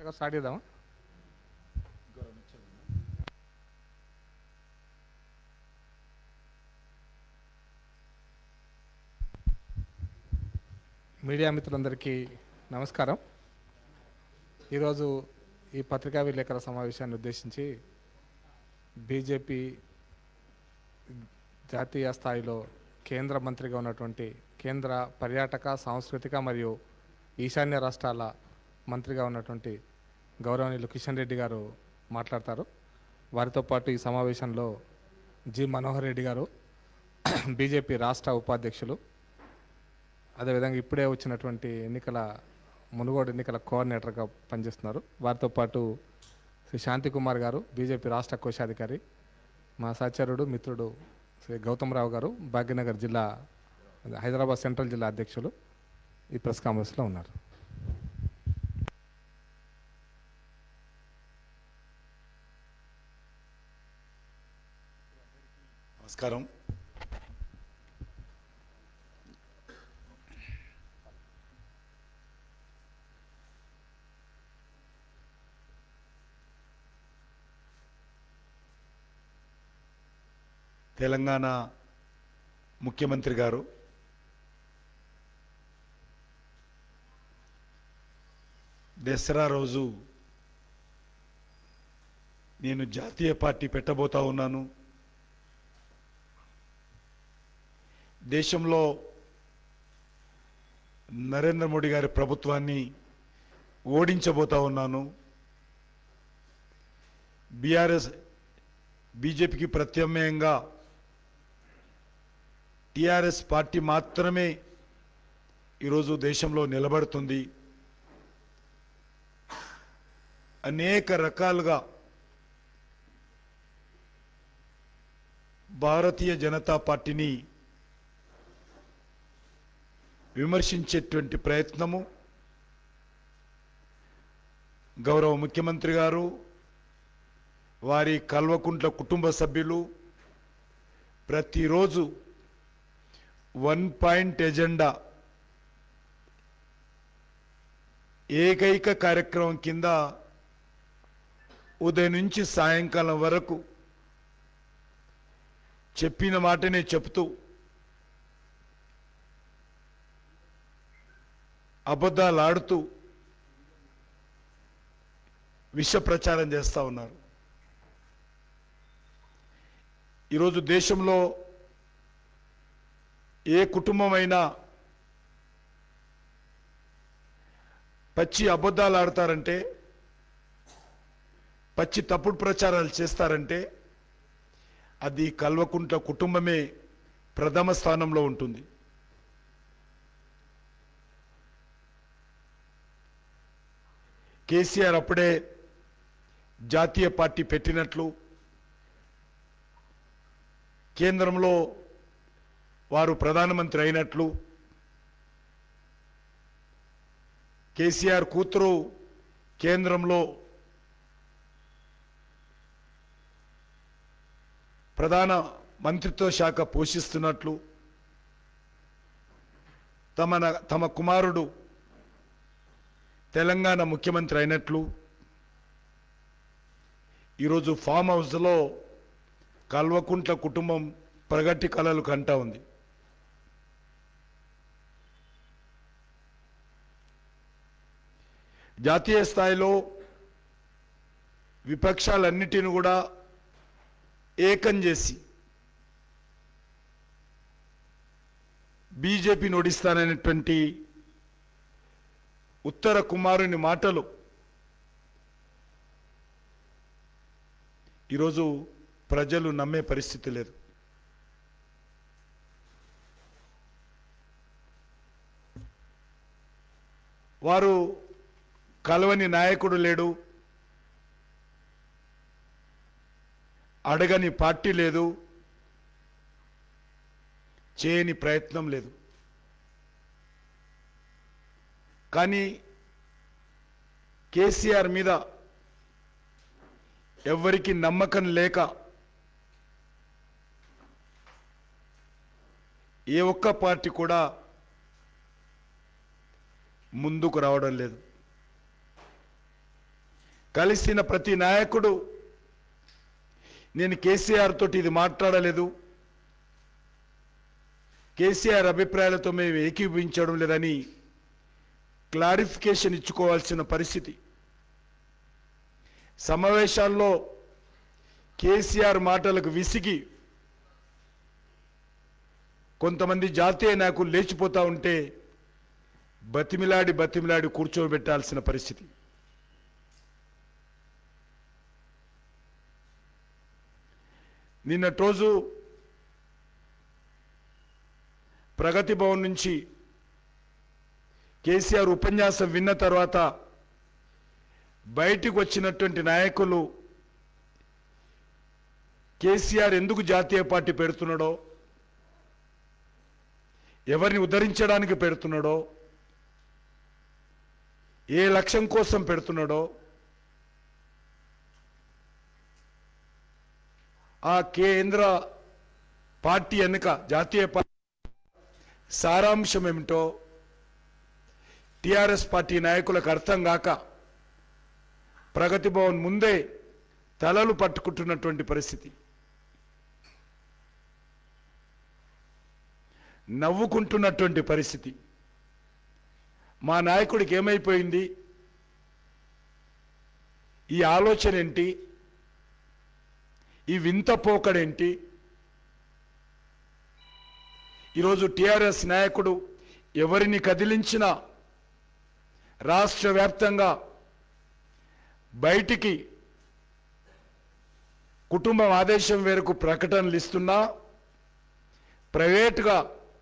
Start చేద్దామా media మిత్రులందరికీ నమస్కారం ఈరోజు ఈ పత్రికా విలేకరుల సమావేశాన్ని ఉద్దేశించి బీజేపీ జాతీయ స్థాయిలో కేంద్ర మంత్రిగా ఉన్నటువంటి కేంద్ర పర్యాటక సాంస్కృతిక మరియు ఈశాన్య రాష్ట్రాల మంత్రిగా ఉన్నటువంటి గౌరవనీయులు కిషన్ రెడ్డి గారు మాట్లాడతారు వారితో పాటు ఈ సమావేశంలో జి మనోహర్ రెడ్డి గారు బీజేపీ రాష్ట్ర ఉపాధ్యక్షులు అదేవిధంగా ఇప్పుడే వచ్చినటువంటి ఎన్నికల మునుగోడు ఎన్నికల కోఆర్డినేటర్గా పనిచేస్తున్నారు వారితో పాటు శ్రీ శాంతి కుమార్ గారు బీజేపీ రాష్ట్ర కోశాధికారి మా సహచరుడు మిత్రుడు శ్రీ గౌతమరావు గారు భాగ్యనగర్ జిల్లా హైదరాబాద్ సెంట్రల్ జిల్లా అధ్యక్షులు ఈ ప్రెస్ కాన్ఫరెన్స్లో ఉన్నారు నమస్కారం తెలంగాణ ముఖ్యమంత్రి గారు దసరా రోజు నేను జాతీయ పార్టీ పెట్టబోతా ఉన్నాను దేశంలో నరేంద్ర మోడీ గారి ప్రభుత్వాన్ని ఓడించబోతా ఉన్నాను బీఆర్ఎస్ బీజేపీకి ప్రత్యామ్నాయంగా టిఆర్ఎస్ పార్టీ మాత్రమే ఈరోజు దేశంలో నిలబడుతుంది అనేక రకాలుగా భారతీయ జనతా పార్టీని విమర్శించేటువంటి ప్రయత్నము గౌరవ ముఖ్యమంత్రి గారు వారి కల్వకుంట్ల కుటుంబ సభ్యులు ప్రతిరోజు వన్ పాయింట్ ఎజెండా ఏకైక కార్యక్రమం కింద ఉదయం నుంచి సాయంకాలం వరకు చెప్పిన మాటనే చెప్తూ అబద్ధాలు ఆడుతూ విష ప్రచారం చేస్తూ ఉన్నారు ఈరోజు దేశంలో ఏ కుటుంబమైనా పచ్చి అబద్ధాలు ఆడతారంటే పచ్చి తప్పుడు ప్రచారాలు చేస్తారంటే అది కల్వకుంట్ల కుటుంబమే ప్రథమ స్థానంలో ఉంటుంది కేసీఆర్ అప్పుడే జాతీయ పార్టీ పెట్టినట్లు కేంద్రంలో వారు ప్రధానమంత్రి అయినట్లు కేసీఆర్ కూతురు కేంద్రంలో ప్రధాన మంత్రిత్వ శాఖ పోషిస్తున్నట్లు తమ తమ కుమారుడు తెలంగాణ ముఖ్యమంత్రి అయినట్లు ఈరోజు ఫామ్ హౌస్లో కల్వకుంట్ల కుటుంబం ప్రగతి కళలు కంటా ఉంది జాతీయ స్థాయిలో విపక్షాలన్నిటిని కూడా ఏకం చేసి బీజేపీని ఓడిస్తాననేటువంటి ఉత్తర కుమారుని మాటలు ఈరోజు ప్రజలు నమ్మే పరిస్థితి లేదు వారు కలవని నాయకుడు లేడు అడగని పార్టీ లేదు చేయని ప్రయత్నం లేదు కానీ కేసీఆర్ మీద ఎవ్వరికి నమ్మకం లేక ఏ ఒక్క పార్టీ కూడా ముందుకు రావడం లేదు కలిసిన ప్రతి నాయకుడు నేను కేసీఆర్ తోటి ఇది మాట్లాడలేదు కేసీఆర్ అభిప్రాయాలతో మేము ఏకీభవించడం లేదని క్లారిఫికేషన్ ఇచ్చుకోవాల్సిన పరిస్థితి సమావేశాల్లో కేసీఆర్ మాటలకు విసిగి కొంతమంది జాతీయ నాయకులు లేచిపోతా ఉంటే బతిమిలాడి బతిమిలాడి కూర్చోబెట్టాల్సిన పరిస్థితి నిన్నటి రోజు ప్రగతి భవన్ నుంచి కేసీఆర్ ఉపన్యాసం విన్న తర్వాత బయటికి వచ్చినటువంటి నాయకులు కేసీఆర్ ఎందుకు జాతీయ పార్టీ పెడుతున్నాడో ఎవరిని ఉద్ధరించడానికి పెడుతున్నాడో ఏ లక్ష్యం కోసం పెడుతున్నాడో ఆ కేంద్ర పార్టీ వెనుక జాతీయ పార్టీ సారాంశం ఏమిటో టిఆర్ఎస్ పార్టీ నాయకులకు అర్థం కాక ప్రగతి భవన్ ముందే తలలు పట్టుకుంటున్నటువంటి పరిస్థితి నవ్వుకుంటున్నటువంటి పరిస్థితి మా నాయకుడికి ఏమైపోయింది ఈ ఆలోచన ఏంటి ఈ వింత పోకడేంటి ఈరోజు టిఆర్ఎస్ నాయకుడు ఎవరిని కదిలించినా రాష్ట్ర వ్యాప్తంగా బయటికి కుటుంబం ఆదేశం మేరకు ప్రకటనలు ఇస్తున్నా ప్రైవేటుగా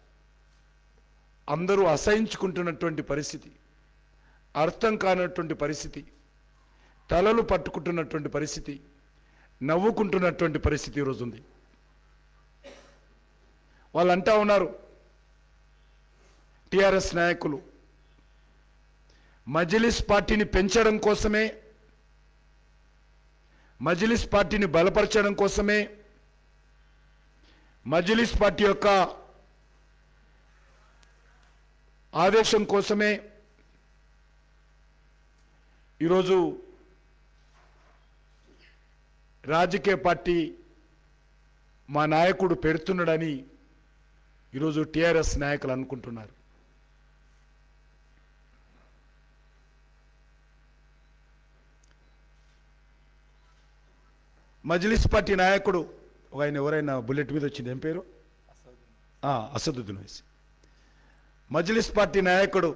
అందరూ అసహించుకుంటున్నటువంటి పరిస్థితి అర్థం కానటువంటి పరిస్థితి తలలు పట్టుకుంటున్నటువంటి పరిస్థితి నవ్వుకుంటున్నటువంటి పరిస్థితి ఈరోజు ఉంది వాళ్ళు అంటా ఉన్నారు టిఆర్ఎస్ నాయకులు మజిలిస్ పార్టీని పెంచడం కోసమే మజిలిస్ పార్టీని బలపరచడం కోసమే మజిలిస్ పార్టీ యొక్క ఆదేశం కోసమే ఈరోజు రాజకీయ పార్టీ మా నాయకుడు పెడుతున్నాడని ఈరోజు టిఆర్ఎస్ నాయకులు అనుకుంటున్నారు మజ్లిస్ పార్టీ నాయకుడు ఒక ఆయన ఎవరైనా బుల్లెట్ మీద వచ్చింది ఏం పేరు ఆ, అసదుద్దీన్ ఓవైసీ మజ్లిస్ పార్టీ నాయకుడు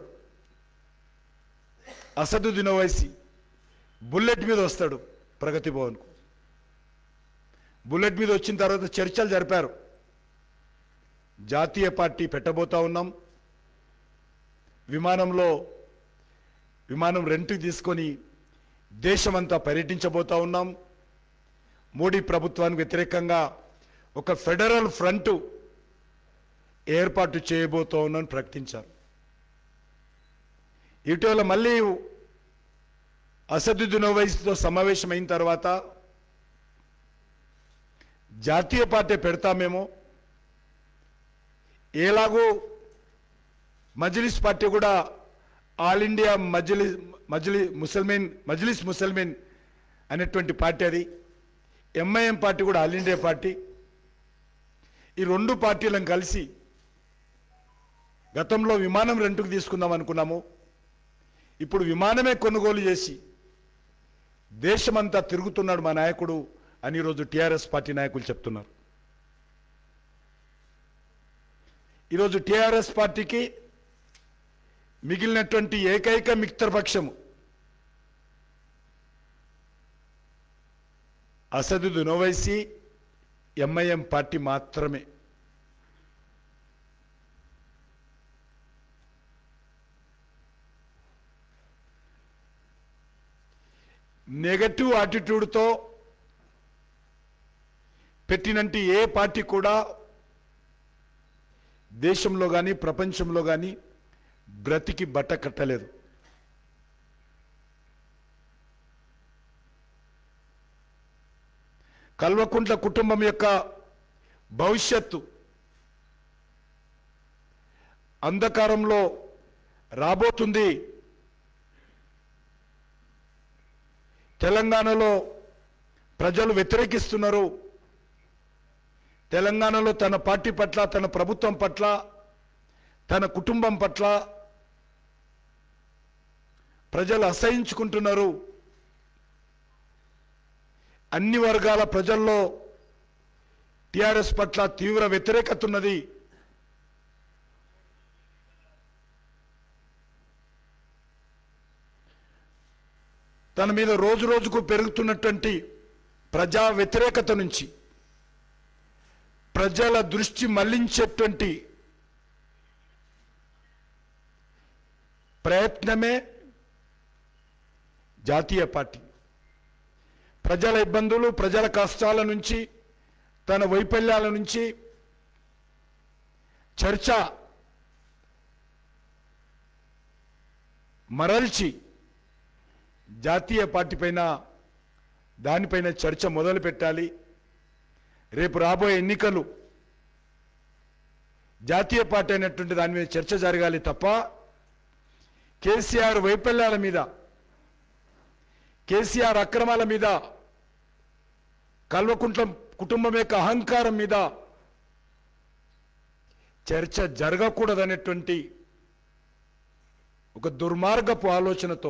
అసదుద్దీన్ ఓవైసీ బుల్లెట్ మీద వస్తాడు ప్రగతి భవన్కు బుల్లెట్ మీద వచ్చిన తర్వాత చర్చలు జరిపారు జాతీయ పార్టీ పెట్టబోతా ఉన్నాం విమానంలో విమానం రెంట్కి తీసుకొని దేశమంతా పర్యటించబోతా ఉన్నాం మోడీ ప్రభుత్వానికి వ్యతిరేకంగా ఒక ఫెడరల్ ఫ్రంట్ ఏర్పాటు చేయబోతా ఉన్నామని ప్రకటించారు ఇటీవల మళ్ళీ అసదుద్దీన్ ఓవైసీతో సమావేశం అయిన తర్వాత జాతీయ పార్టీ పెడతామేమో ఎలాగో మజ్లిస్ పార్టీ కూడా ఆల్ ఇండియా మజ్లి మజ్లి ముసల్మీన్ మజ్లిస్ ముసల్మీన్ అనేటువంటి పార్టీ అది ఎంఐఎం పార్టీ కూడా ఆల్ ఇండియా పార్టీ ఈ రెండు పార్టీలను కలిసి గతంలో విమానం రెంట్కు తీసుకుందాం అనుకున్నాము ఇప్పుడు విమానమే కొనుగోలు చేసి దేశమంతా తిరుగుతున్నాడు మా నాయకుడు అని ఈరోజు టిఆర్ఎస్ పార్టీ నాయకులు చెప్తున్నారు ఈరోజు టిఆర్ఎస్ పార్టీకి మిగిలినటువంటి ఏకైక మిత్రపక్షము అసదుద్దీన్ ఓవైసీ ఎంఐఎం పార్టీ మాత్రమే నెగటివ్ యాటిట్యూడ్తో పెట్టినంటి ఏ పార్టీ కూడా దేశంలో కానీ ప్రపంచంలో కానీ బ్రతికి బట్ట కట్టలేదు కల్వకుంట్ల కుటుంబం యొక్క భవిష్యత్తు అంధకారంలో రాబోతుంది తెలంగాణలో ప్రజలు వ్యతిరేకిస్తున్నారు తెలంగాణలో తన పార్టీ పట్ల తన ప్రభుత్వం పట్ల తన కుటుంబం పట్ల ప్రజలు అసహించుకుంటున్నారు అన్ని వర్గాల ప్రజల్లో టిఆర్ఎస్ పట్ల తీవ్ర వ్యతిరేకత ఉన్నది తన మీద రోజు రోజుకు పెరుగుతున్నటువంటి ప్రజా వ్యతిరేకత నుంచి ప్రజల దృష్టి మళ్లించేటువంటి ప్రయత్నమే జాతీయ పార్టీ ప్రజల ఇబ్బందులు ప్రజల కష్టాల నుంచి తన వైఫల్యాల నుంచి చర్చ మరల్చి జాతీయ పార్టీ పైన దానిపైన చర్చ మొదలు పెట్టాలి రేపు రాబోయే ఎన్నికలు జాతీయ పార్టీ అయినటువంటి దాని మీద చర్చ జరగాలి తప్ప కేసీఆర్ వైఫల్యాల మీద కేసీఆర్ అక్రమాల మీద కల్వకుంట్ల కుటుంబం యొక్క అహంకారం మీద చర్చ జరగకూడదనేటువంటి ఒక దుర్మార్గపు ఆలోచనతో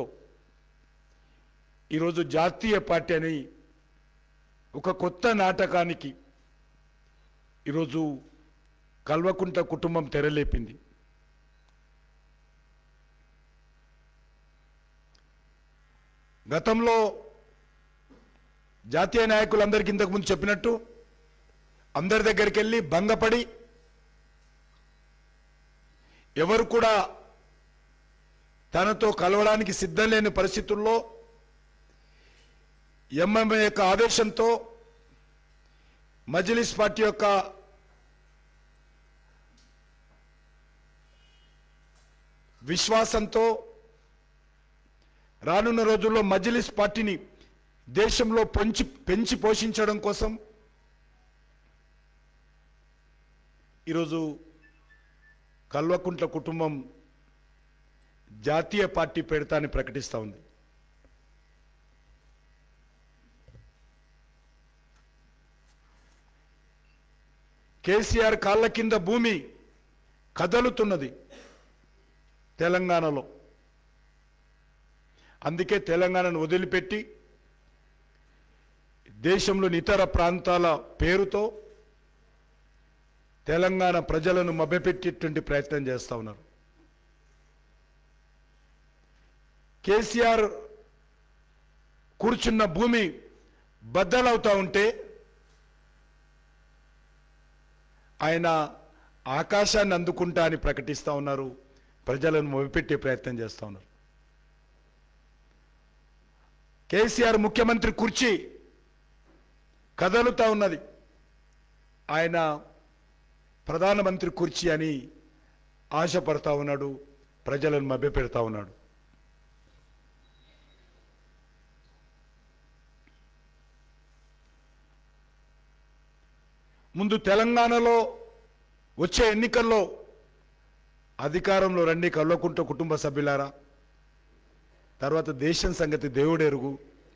ఈరోజు జాతీయ పార్టీ అని ఒక కొత్త నాటకానికి ఈరోజు కల్వకుంట కుటుంబం తెరలేపింది గతంలో జాతీయ నాయకులందరికీ ఇంతకుముందు చెప్పినట్టు అందరి దగ్గరికి వెళ్ళి భంగపడి ఎవరు కూడా తనతో కలవడానికి సిద్ధం లేని పరిస్థితుల్లో ఎంఎంఏ యొక్క ఆదేశంతో మజ్లిస్ పార్టీ యొక్క విశ్వాసంతో రానున్న రోజుల్లో మజ్లిస్ పార్టీని దేశంలో పెంచి పెంచి పోషించడం కోసం ఈరోజు కల్వకుంట్ల కుటుంబం జాతీయ పార్టీ పెడతాని ప్రకటిస్తూ ఉంది కేసీఆర్ కాళ్ళ కింద భూమి కదలుతున్నది తెలంగాణలో అందుకే తెలంగాణను వదిలిపెట్టి దేశంలోని ఇతర ప్రాంతాల పేరుతో తెలంగాణ ప్రజలను మభ్యపెట్టేటువంటి ప్రయత్నం చేస్తా ఉన్నారు కేసీఆర్ కూర్చున్న భూమి బద్దలవుతా ఉంటే ఆయన ఆకాశాన్ని అందుకుంటా అని ప్రకటిస్తా ఉన్నారు ప్రజలను మొదలుపెట్టే ప్రయత్నం చేస్తా ఉన్నారు కేసీఆర్ ముఖ్యమంత్రి కుర్చీ కదలుతా ఉన్నది ఆయన ప్రధానమంత్రి కుర్చీ అని ఆశపడతా ఉన్నాడు ప్రజలను మభ్యపెడతా ఉన్నాడు ముందు తెలంగాణలో వచ్చే ఎన్నికల్లో అధికారంలో రండి కల్వకుంట కుటుంబ సభ్యులారా తర్వాత దేశం సంగతి దేవుడెరుగు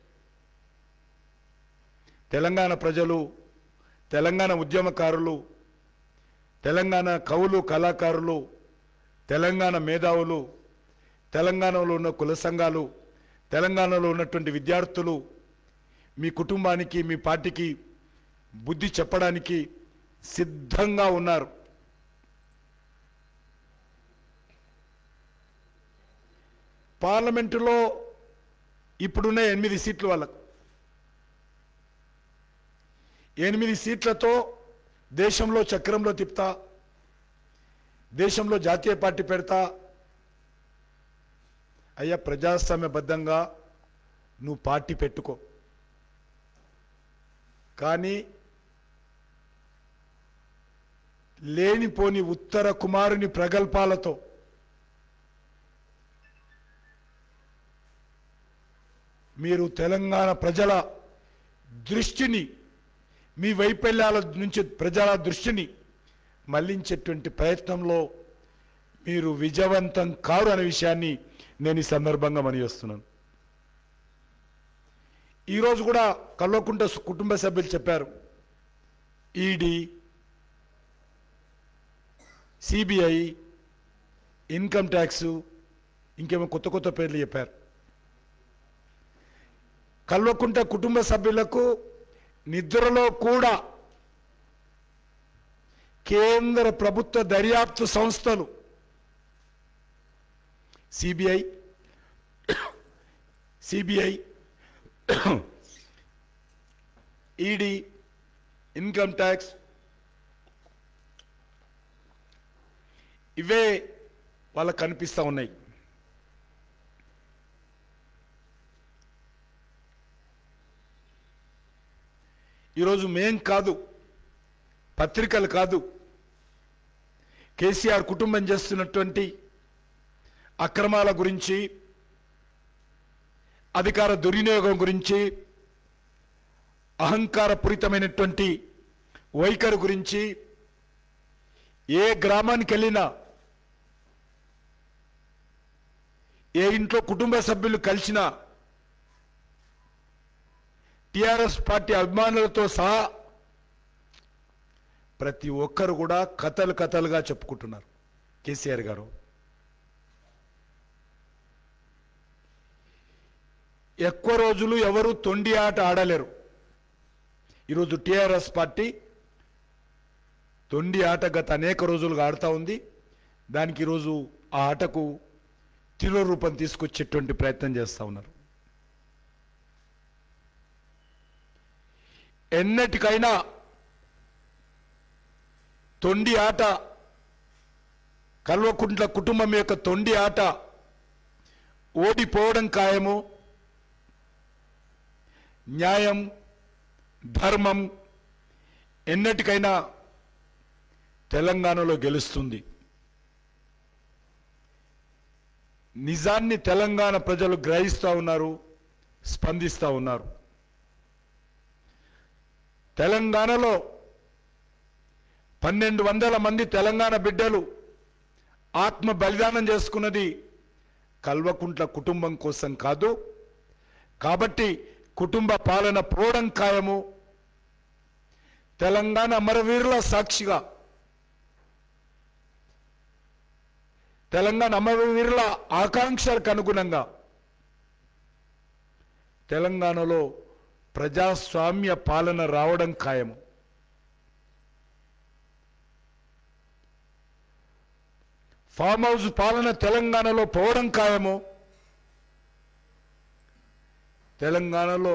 తెలంగాణ ప్రజలు తెలంగాణ ఉద్యమకారులు తెలంగాణ కవులు కళాకారులు తెలంగాణ మేధావులు తెలంగాణలో ఉన్న కుల సంఘాలు తెలంగాణలో ఉన్నటువంటి విద్యార్థులు మీ కుటుంబానికి మీ పార్టీకి బుద్ధి చెప్పడానికి సిద్ధంగా ఉన్నారు పార్లమెంటులో ఇప్పుడున్న ఎనిమిది సీట్లు వాళ్ళకు ఎనిమిది సీట్లతో దేశంలో చక్రంలో తిప్తా దేశంలో జాతీయ పార్టీ పెడతా అయ్యా ప్రజాస్వామ్యబద్ధంగా నువ్వు పార్టీ పెట్టుకో కానీ లేనిపోని ఉత్తర కుమారుని ప్రగల్భాలతో మీరు తెలంగాణ ప్రజల దృష్టిని మీ వైఫల్యాల నుంచి ప్రజల దృష్టిని మళ్లించేటువంటి ప్రయత్నంలో మీరు విజయవంతం కారు అనే విషయాన్ని నేను ఈ సందర్భంగా మనయోస్తున్నాను ఈరోజు కూడా కల్వకుంట సు- కుటుంబ సభ్యులు చెప్పారు ఈడీ సిబిఐ ఇన్కమ్ ట్యాక్స్ ఇంకేమో కొత్త కొత్త పేర్లు చెప్పారు కల్వకుంట కుటుంబ సభ్యులకు నిద్రలో కూడా కేంద్ర ప్రభుత్వ దర్యాప్తు సంస్థలు CBI CBI ED income tax ఇవే వాళ్ళకు కనిపిస్తూ ఉన్నాయి ఈరోజు మేం కాదు పత్రికలు కాదు కేసీఆర్ కుటుంబం చేస్తున్నటువంటి అక్రమాల గురించి అధికార దుర్వినియోగం గురించి అహంకారపూరితమైనటువంటి వైఖరి గురించి ఏ గ్రామానికి వెళ్ళినా ఏ ఇంట్లో కుటుంబ సభ్యులు కలిసినా టిఆర్ఎస్ పార్టీ అభిమానులతో సహా ప్రతి ఒక్కరు కూడా కథలు కథలుగా చెప్పుకుంటున్నారు కేసీఆర్ గారు ఎక్కువ రోజులు ఎవరు తొండి ఆట ఆడలేరు ఈరోజు టిఆర్ఎస్ పార్టీ తొండి ఆట గత అనేక రోజులుగా ఆడుతూ ఉంది దానికి ఈరోజు ఆ ఆటకు తిరో రూపం తీసుకొచ్చేటువంటి ప్రయత్నం చేస్తూ ఉన్నారు ఎన్నటికైనా తొండి ఆట కల్వకుంట్ల కుటుంబం యొక్క తొండి ఆట ఓడిపోవడం ఖాయము న్యాయం ధర్మం ఎన్నటికైనా తెలంగాణలో గెలుస్తుంది నిజాన్ని తెలంగాణ ప్రజలు గ్రహిస్తూ ఉన్నారు స్పందిస్తూ ఉన్నారు తెలంగాణలో పన్నెండు వందల మంది తెలంగాణ బిడ్డలు ఆత్మ బలిదానం చేసుకున్నది కల్వకుంట్ల కుటుంబం కోసం కాదు కాబట్టి కుటుంబ పాలన పోవడం ఖాయము తెలంగాణ అమరవీరుల సాక్షిగా తెలంగాణ అమరవీరుల ఆకాంక్షలకు అనుగుణంగా తెలంగాణలో ప్రజాస్వామ్య పాలన రావడం ఖాయము ఫామ్ హౌస్ పాలన తెలంగాణలో పోవడం ఖాయము తెలంగాణలో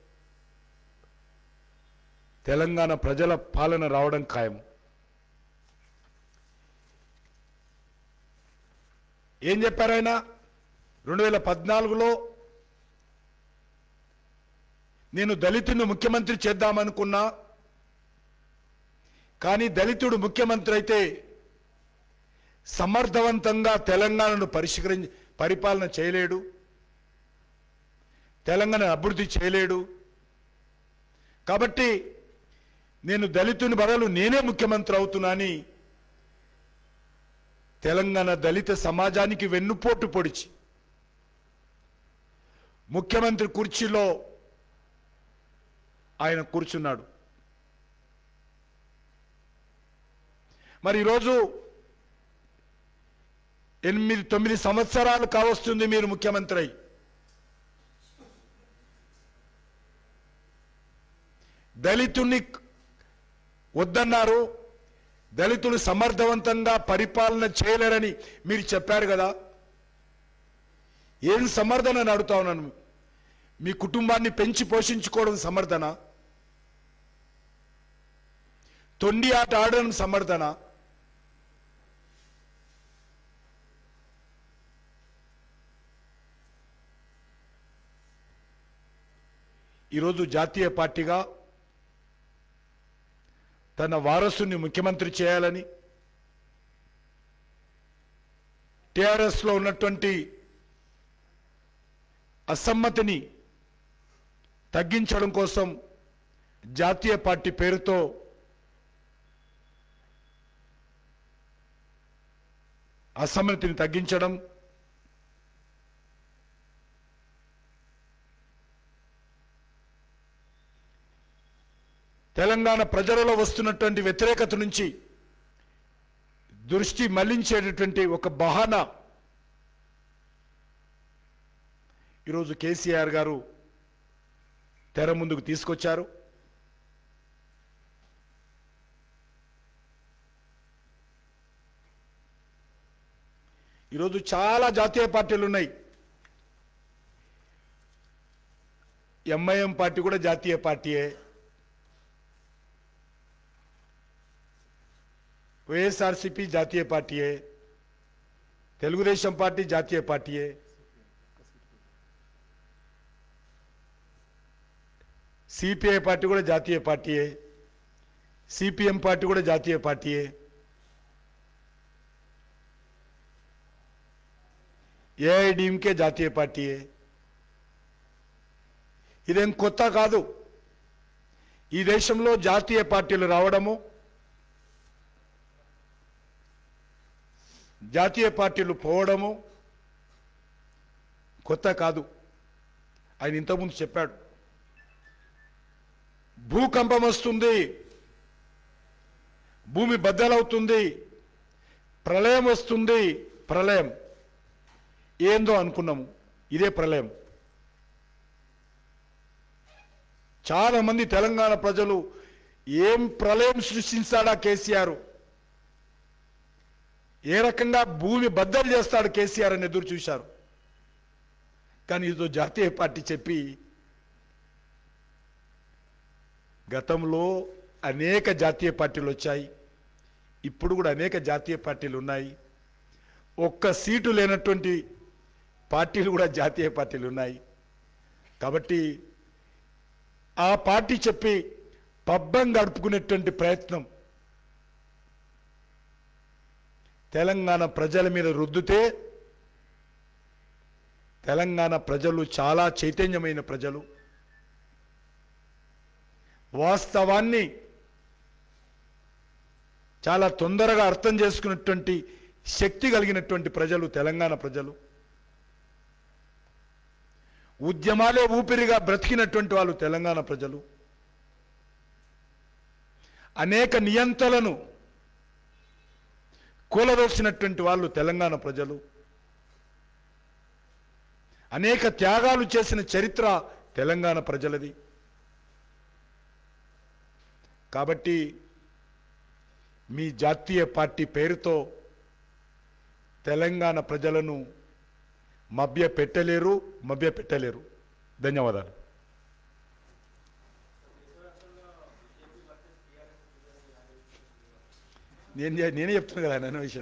తెలంగాణ ప్రజల పాలన రావడం ఖాయము ఏం చెప్పారు ఆయన రెండు వేల పద్నాలుగులో నేను దళితుని ముఖ్యమంత్రి చేద్దామనుకున్నా కానీ దళితుడు ముఖ్యమంత్రి అయితే సమర్థవంతంగా తెలంగాణను పరిష్కరించి పరిపాలన చేయలేడు తెలంగాణ అభివృద్ధి చేయలేడు కాబట్టి నేను దళితుని బదులు నేనే ముఖ్యమంత్రి అవుతున్నాని తెలంగాణ దళిత సమాజానికి వెన్నుపోటు పొడిచి ముఖ్యమంత్రి కుర్చీలో ఆయన కూర్చున్నాడు మరి ఈరోజు ఎనిమిది తొమ్మిది సంవత్సరాలు కావస్తుంది మీరు ముఖ్యమంత్రి అయి దళితుణ్ణి వద్దన్నారు దళితులు సమర్థవంతంగా పరిపాలన చేయలేరని మీరు చెప్పారు కదా ఏం సమర్థన అని అడుగుతా ఉన్నాను మీ కుటుంబాన్ని పెంచి పోషించుకోవడం సమర్థన తొండి ఆట ఆడడం సమర్థన ఈరోజు జాతీయ పార్టీగా తన వారసుని ముఖ్యమంత్రి చేయాలని టిఆర్ఎస్లో ఉన్నటువంటి అసమ్మతిని తగ్గించడం కోసం జాతీయ పార్టీ పేరుతో అసమ్మతిని తగ్గించడం తెలంగాణ ప్రజలలో వస్తున్నటువంటి వ్యతిరేకత నుంచి దృష్టి మళ్లించేటటువంటి ఒక బహానా ఈరోజు కేసీఆర్ గారు తెర ముందుకు తీసుకొచ్చారు ఈరోజు చాలా జాతీయ పార్టీలు ఉన్నాయి ఎంఐఎం పార్టీ కూడా జాతీయ పార్టీయే వైఎస్ఆర్సిపి జాతీయ పార్టీయే తెలుగుదేశం పార్టీ జాతీయ పార్టీయే సిపిఐ పార్టీ కూడా జాతీయ పార్టీయే సిపిఎం పార్టీ కూడా జాతీయ పార్టీయే ఏఐడిఎంకే జాతీయ పార్టీయే ఇదేం కొత్త కాదు ఈ దేశంలో జాతీయ పార్టీలు రావడము జాతీయ పార్టీలు పోవడము కొత్త కాదు ఆయన ఇంతకుముందు చెప్పాడు భూకంపం వస్తుంది భూమి బద్దలవుతుంది ప్రళయం వస్తుంది ప్రళయం ఏందో అనుకున్నాము ఇదే ప్రళయం చాలా మంది తెలంగాణ ప్రజలు ఏం ప్రళయం సృష్టించాడా కేసీఆర్ ఏ రకంగా భూమి బద్దలు చేస్తాడు కేసీఆర్ అని ఎదురు చూశారు కానీ ఇదో జాతీయ పార్టీ చెప్పి గతంలో అనేక జాతీయ పార్టీలు వచ్చాయి ఇప్పుడు కూడా అనేక జాతీయ పార్టీలు ఉన్నాయి ఒక్క సీటు లేనటువంటి పార్టీలు కూడా జాతీయ పార్టీలు ఉన్నాయి కాబట్టి ఆ పార్టీ చెప్పి పబ్బం గడుపుకునేటువంటి ప్రయత్నం తెలంగాణ ప్రజల మీద రుద్దుతే తెలంగాణ ప్రజలు చాలా చైతన్యమైన ప్రజలు వాస్తవాన్ని చాలా తొందరగా అర్థం చేసుకున్నటువంటి శక్తి కలిగినటువంటి ప్రజలు తెలంగాణ ప్రజలు ఉద్యమాలే ఊపిరిగా బ్రతికినటువంటి వాళ్ళు తెలంగాణ ప్రజలు అనేక నియంతలను కూలదోసినటువంటి వాళ్ళు తెలంగాణ ప్రజలు అనేక త్యాగాలు చేసిన చరిత్ర తెలంగాణ ప్రజలది కాబట్టి మీ జాతీయ పార్టీ పేరుతో తెలంగాణ ప్రజలను మభ్య పెట్టలేరు మభ్య పెట్టలేరు ధన్యవాదాలు నేను చే- నేనే చెప్తున్నా కదా నేను విషయం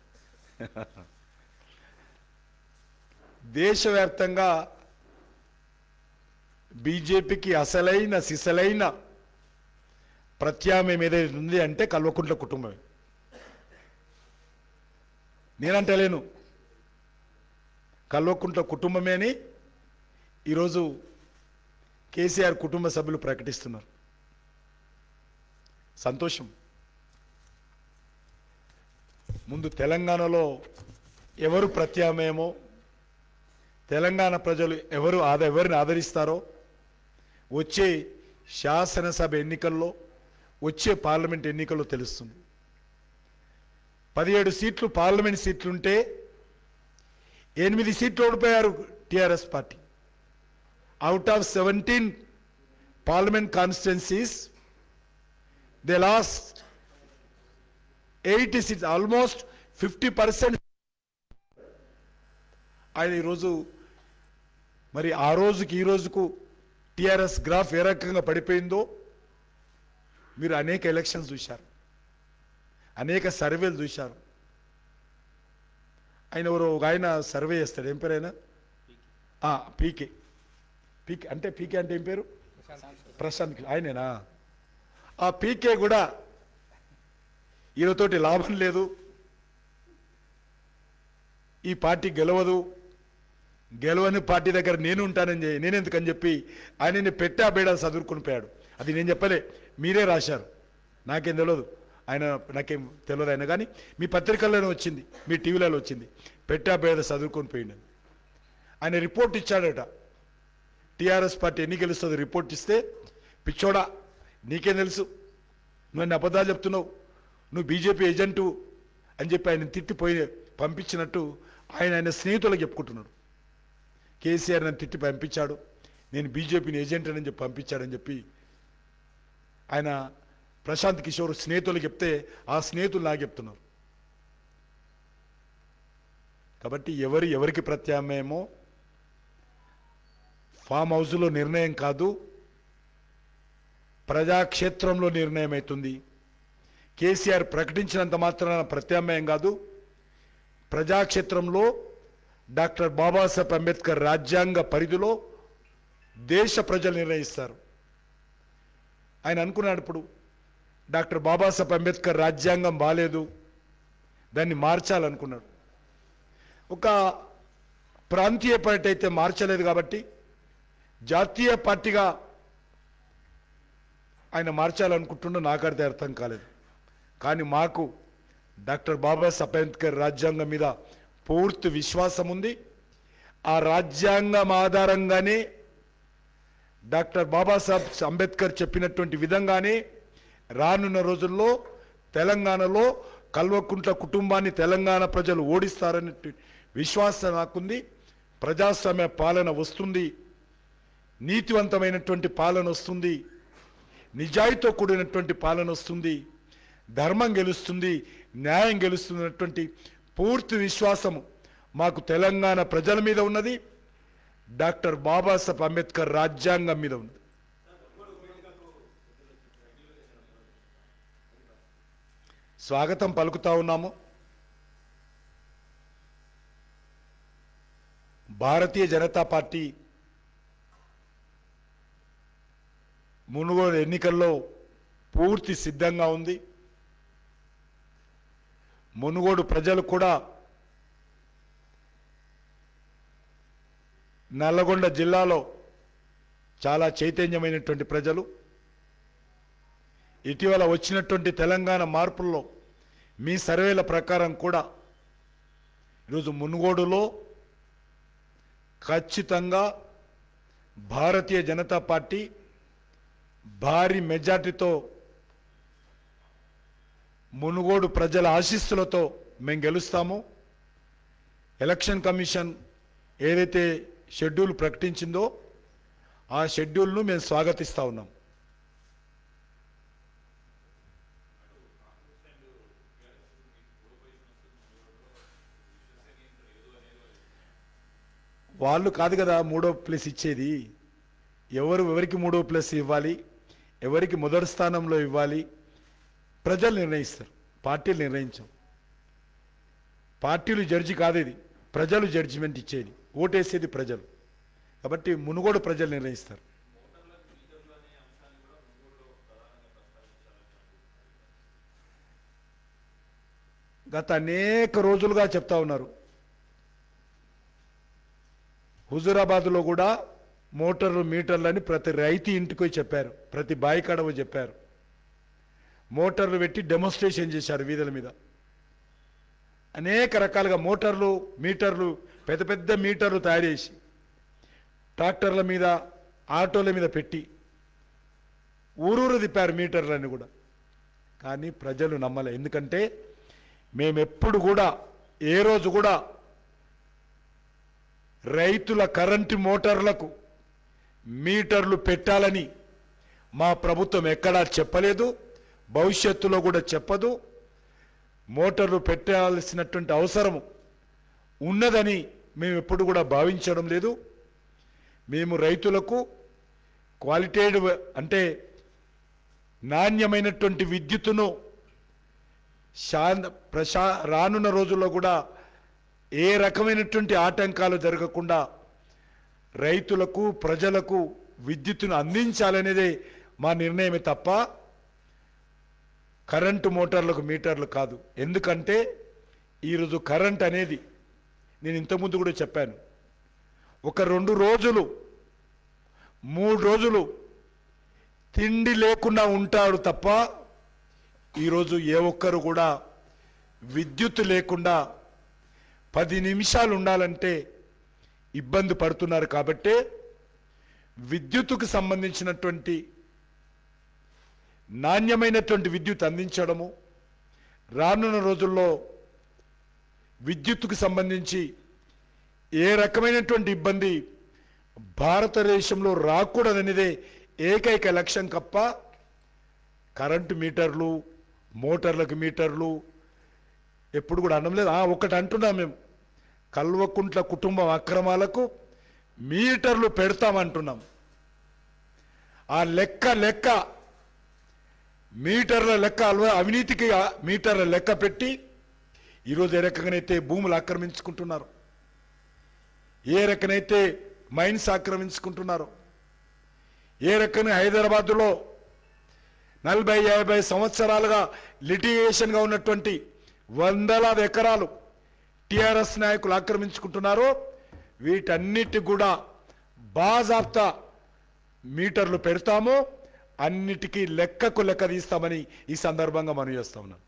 దేశవ్యాప్తంగా బీజేపీకి అసలైన సిసలైన ప్రత్యామ్నాయం ఏదైతే ఉంది అంటే కల్వకుంట్ల కుటుంబమే నేనంటలేను కల్వకుంట్ల కుటుంబమే అని ఈరోజు కేసీఆర్ కుటుంబ సభ్యులు ప్రకటిస్తున్నారు సంతోషం ముందు తెలంగాణలో ఎవరు ప్రత్యామ్నాయమో తెలంగాణ ప్రజలు ఎవరు ఆద ఎవరిని ఆదరిస్తారో వచ్చే శాసనసభ ఎన్నికల్లో వచ్చే పార్లమెంట్ ఎన్నికల్లో తెలుస్తుంది పదిహేడు సీట్లు పార్లమెంట్ సీట్లుంటే ఎనిమిది సీట్లు ఓడిపోయారు TRS party out of seventeen parliament constituencies they lost eighty seats almost fifty percent ఆయన ఈరోజు మరి ఆ రోజుకి ఈ రోజుకు టిఆర్ఎస్ గ్రాఫ్ ఏ రకంగా పడిపోయిందో మీరు అనేక ఎలక్షన్స్ చూశారు అనేక సర్వేలు చూశారు ఆయన ఎవరో ఒక ఆయన సర్వే చేస్తాడు ఏం పేరు ఆయన ఆ, పీకే పీకే అంటే పీకే అంటే ఏం పేరు ప్రశాంత్ కిషోర్. ఆయనేనా ఆ పీకే కూడా ఈయనతోటి లాభం లేదు ఈ పార్టీ గెలవదు గెలవని పార్టీ దగ్గర నేను ఉంటానని చెప్పి నేనెందుకని చెప్పి ఆయనని పెట్టా బేడా చదువుకుని పోయాడు అది నేను చెప్పలే మీరే రాశారు నాకేం తెలియదు ఆయన నాకేం తెలియదు ఆయన కానీ మీ పత్రికల్లోనే వచ్చింది మీ టీవీలలో వచ్చింది పెట్టా బేడ చదువుకొని పోయిండు ఆయన రిపోర్ట్ ఇచ్చాడట టీఆర్ఎస్ పార్టీ ఎన్ని గెలుస్తుంది రిపోర్ట్ ఇస్తే పిచ్చోడా నీకేం తెలుసు నువ్వు అన్ని అబద్ధాలు చెప్తున్నావు నువ్వు బీజేపీ ఏజెంటు అని చెప్పి ఆయన తిట్టిపోయి పంపించినట్టు ఆయన ఆయన స్నేహితులకు చెప్పుకుంటున్నాడు కేసీఆర్ నన్ను తిట్టి పంపించాడు నేను బీజేపీని ఏజెంట్ అని చెప్పి పంపించాడని చెప్పి ఆయన ప్రశాంత్ కిషోర్ స్నేహితులు చెప్తే ఆ స్నేహితులు నాకు చెప్తున్నారు కాబట్టి ఎవరు ఎవరికి ప్రత్యామ్నాయమో ఫామ్ హౌస్లో నిర్ణయం కాదు ప్రజాక్షేత్రంలో నిర్ణయం అవుతుంది కేసీఆర్ ప్రకటించినంత మాత్రాన ప్రత్యామ్నాయం కాదు ప్రజాక్షేత్రంలో డాక్టర్ బాబాసాహెబ్ అంబేద్కర్ రాజ్యాంగ పరిధిలో దేశ ప్రజలు నిర్ణయిస్తారు ఆయన అనుకున్నాడు ఇప్పుడు డాక్టర్ బాబాసాహెబ్ అంబేద్కర్ రాజ్యాంగం బాలేదు దాన్ని మార్చాలనుకున్నాడు ఒక ప్రాంతీయ పార్టీ అయితే మార్చలేదు కాబట్టి జాతీయ పార్టీగా ఆయన మార్చాలనుకుంటుండో నాకు అర్థం అర్థం కాలేదు కానీ మాకు డాక్టర్ బాబాసాహెబ్ అంబేద్కర్ రాజ్యాంగం మీద పూర్తి విశ్వాసం ఉంది ఆ రాజ్యాంగం ఆధారంగానే డాక్టర్ బాబాసాహెబ్ అంబేద్కర్ చెప్పినటువంటి విధంగానే రానున్న రోజుల్లో తెలంగాణలో కల్వకుంట్ల కుటుంబాన్ని తెలంగాణ ప్రజలు ఓడిస్తారనే విశ్వాసం నాకుంది ప్రజాస్వామ్య పాలన వస్తుంది నీతివంతమైనటువంటి పాలన వస్తుంది నిజాయితీతో కూడినటువంటి పాలన వస్తుంది ధర్మం గెలుస్తుంది న్యాయం గెలుస్తున్నటువంటి పూర్తి విశ్వాసము మాకు తెలంగాణ ప్రజల మీద ఉన్నది డాక్టర్ బాబాసాహెబ్ అంబేద్కర్ రాజ్యాంగం మీద ఉన్నది స్వాగతం పలుకుతా ఉన్నాము భారతీయ జనతా పార్టీ మునుగోడు ఎన్నికల్లో పూర్తి సిద్ధంగా ఉంది మునుగోడు ప్రజలు కూడా నల్లగొండ జిల్లాలో చాలా చైతన్యమైనటువంటి ప్రజలు ఇటీవల వచ్చినటువంటి తెలంగాణ మార్పుల్లో మీ సర్వేల ప్రకారం కూడా ఈరోజు మునుగోడులో ఖచ్చితంగా భారతీయ జనతా పార్టీ భారీ మెజార్టీతో మునుగోడు ప్రజల ఆశీస్సులతో మేము గెలుస్తాము ఎలక్షన్ కమిషన్ ఏదైతే షెడ్యూల్ ప్రకటించిందో ఆ షెడ్యూల్ను మేము స్వాగతిస్తా ఉన్నాం వాళ్ళు కాదు కదా మూడో ప్లేస్ ఇచ్చేది ఎవరు ఎవరికి మూడో ప్లేస్ ఇవ్వాలి ఎవరికి మొదటి స్థానంలో ఇవ్వాలి ప్రజలు నిర్ణయిస్తారు పార్టీలు నిర్ణయించవు పార్టీలు జడ్జి కాదు ఇది ప్రజలు జడ్జిమెంట్ ఇచ్చేది ఓటేసేది ప్రజలు కాబట్టి మునుగోడు ప్రజలు నిర్ణయిస్తారు గత అనేక రోజులుగా చెప్తా ఉన్నారు హుజురాబాద్లో కూడా మోటార్లు మీటర్లని ప్రతి రైతు ఇంటికి పోయి చెప్పారు ప్రతి బాయి కడవ చెప్పారు మోటార్లు పెట్టి డెమోన్స్ట్రేషన్ చేశారు వీధుల మీద అనేక రకాలుగా మోటార్లు మీటర్లు పెద్ద పెద్ద మీటర్లు తయారు చేసి ట్రాక్టర్ల మీద ఆటోల మీద పెట్టి ఊరూరు తిప్పారు మీటర్లని కూడా కానీ ప్రజలు నమ్మలే ఎందుకంటే మేమెప్పుడు కూడా ఏ రోజు కూడా రైతుల కరెంటు మోటార్లకు మీటర్లు పెట్టాలని మా ప్రభుత్వం ఎక్కడా చెప్పలేదు భవిష్యత్తులో కూడా చెప్పదు మోటార్లు పెట్టాల్సినటువంటి అవసరం ఉన్నదని మేము ఎప్పుడు కూడా భావించడం లేదు మేము రైతులకు క్వాలిటేటివ్ అంటే నాణ్యమైనటువంటి విద్యుత్తును శాంత ప్రశా రానున్న రోజుల్లో కూడా ఏ రకమైనటువంటి ఆటంకాలు జరగకుండా రైతులకు ప్రజలకు విద్యుత్తును అందించాలనేదే మా నిర్ణయమే తప్ప కరెంటు మోటార్లకు మీటర్లు కాదు ఎందుకంటే ఈరోజు కరెంట్ అనేది నేను ఇంతకుముందు కూడా చెప్పాను ఒక రెండు రోజులు మూడు రోజులు తిండి లేకుండా ఉంటాడు తప్ప ఈరోజు ఏ ఒక్కరు కూడా విద్యుత్ లేకుండా పది నిమిషాలు ఉండాలంటే ఇబ్బంది పడుతున్నారు కాబట్టే విద్యుత్తుకు సంబంధించినటువంటి నాణ్యమైనటువంటి విద్యుత్ అందించడము రానున్న రోజుల్లో విద్యుత్తుకు సంబంధించి ఏ రకమైనటువంటి ఇబ్బంది భారతదేశంలో రాకూడదనేదే ఏకైక లక్ష్యం కప్ప కరెంటు మీటర్లు మోటార్లకు మీటర్లు ఎప్పుడు కూడా అనడం లేదు ఆ, ఒకటి అంటున్నాం మేము కల్వకుంట్ల కుటుంబం అక్రమాలకు మీటర్లు పెడతామంటున్నాం ఆ లెక్క లెక్క మీటర్ల లెక్క అల్వ అవినీతికి ఆ మీటర్ల లెక్క పెట్టి ఈరోజు ఏ రకంగానైతే భూములు ఆక్రమించుకుంటున్నారు ఏ రకనైతే మైన్స్ ఆక్రమించుకుంటున్నారు ఏ రకంగా హైదరాబాదులో నలభై యాభై సంవత్సరాలుగా లిటిగేషన్గా ఉన్నటువంటి వందలాది ఎకరాలు టిఆర్ఎస్ నాయకులు ఆక్రమించుకుంటున్నారో వీటన్నిటి కూడా బాజాప్తా మీటర్లు పెడతాము అన్నిటికీ లెక్కకు లెక్క తీస్తామని ఈ సందర్భంగా మనం చేస్తా ఉన్నాం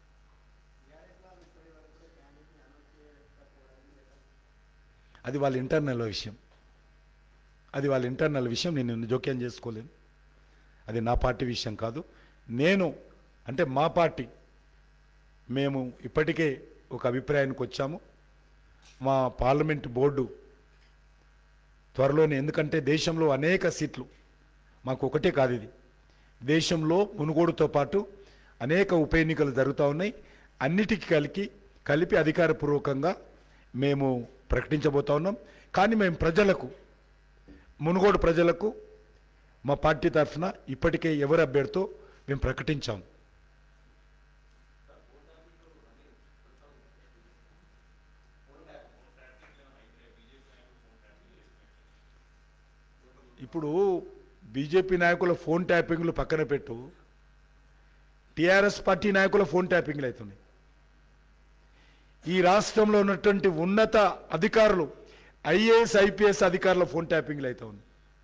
అది వాళ్ళ ఇంటర్నల్ విషయం అది వాళ్ళ ఇంటర్నల్ విషయం నేను జోక్యం చేసుకోలేను అది నా పార్టీ విషయం కాదు నేను అంటే మా పార్టీ మేము ఇప్పటికే ఒక అభిప్రాయానికి వచ్చాము మా పార్లమెంట్ బోర్డు త్వరలోనే ఎందుకంటే దేశంలో అనేక సీట్లు మాకు ఒకటే కాదు ఇది దేశంలో మునుగోడుతో పాటు అనేక ఉప ఎన్నికలు జరుగుతూ ఉన్నాయి అన్నిటికీ కలిపి కలిపి అధికారపూర్వకంగా మేము ప్రకటించబోతా ఉన్నాం కానీ మేము ప్రజలకు మునుగోడు ప్రజలకు మా పార్టీ తరఫున ఇప్పటికే ఎవరి అభ్యర్థితో మేము ప్రకటించాం ఇప్పుడు బీజేపీ నాయకుల ఫోన్ ట్యాపింగ్లు పక్కన పెట్టు టిఆర్ఎస్ పార్టీ నాయకుల ఫోన్ ట్యాపింగ్లు అవుతున్నాయి ఈ రాష్ట్రంలో ఉన్నటువంటి ఉన్నత అధికారులు ఐఏఎస్ ఐపీఎస్ అధికారుల ఫోన్ ట్యాపింగ్లు అవుతా ఉంది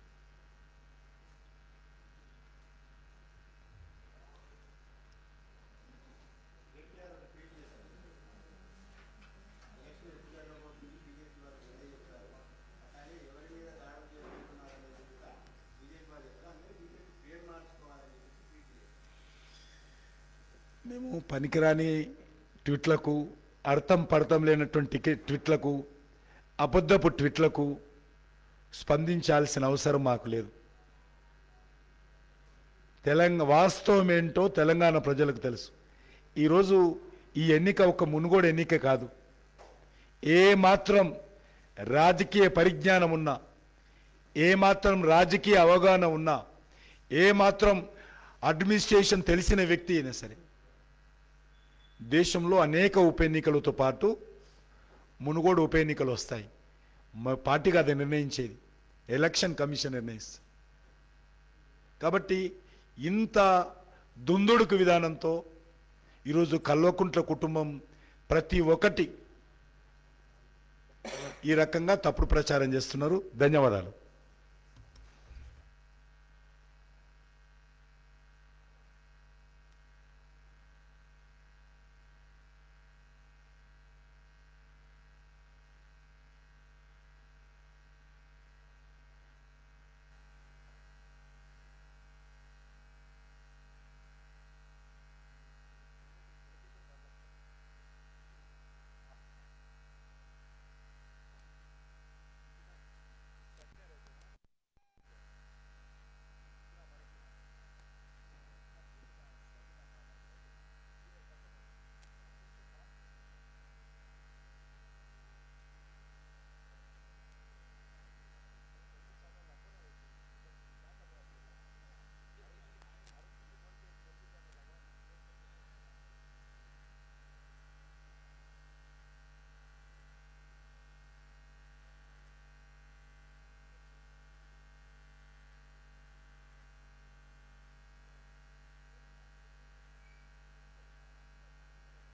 మేము పనికిరాని ట్వీట్లకు అర్థం పడతం లేనటువంటి టికెట్ ట్వీట్లకు అబద్ధపు ట్వీట్లకు స్పందించాల్సిన అవసరం మాకు లేదు తెలంగాణ వాస్తవం ఏంటో తెలంగాణ ప్రజలకు తెలుసు ఈరోజు ఈ ఎన్నిక ఒక మునుగోడు ఎన్నిక కాదు ఏ మాత్రం రాజకీయ పరిజ్ఞానం ఉన్నా ఏ మాత్రం రాజకీయ అవగాహన ఉన్నా ఏ మాత్రం అడ్మినిస్ట్రేషన్ తెలిసిన వ్యక్తి అయినా సరే దేశంలో అనేక ఉప ఎన్నికలతో పాటు మునుగోడు ఉప ఎన్నికలు వస్తాయి మా పార్టీగా అది నిర్ణయించేది ఎలక్షన్ కమిషన్ నిర్ణయిస్తుంది కాబట్టి ఇంత దుందుడుకు విధానంతో ఈరోజు కల్వకుంట్ల కుటుంబం ప్రతి ఒక్కటి ఈ రకంగా తప్పుడు ప్రచారం చేస్తున్నారు ధన్యవాదాలు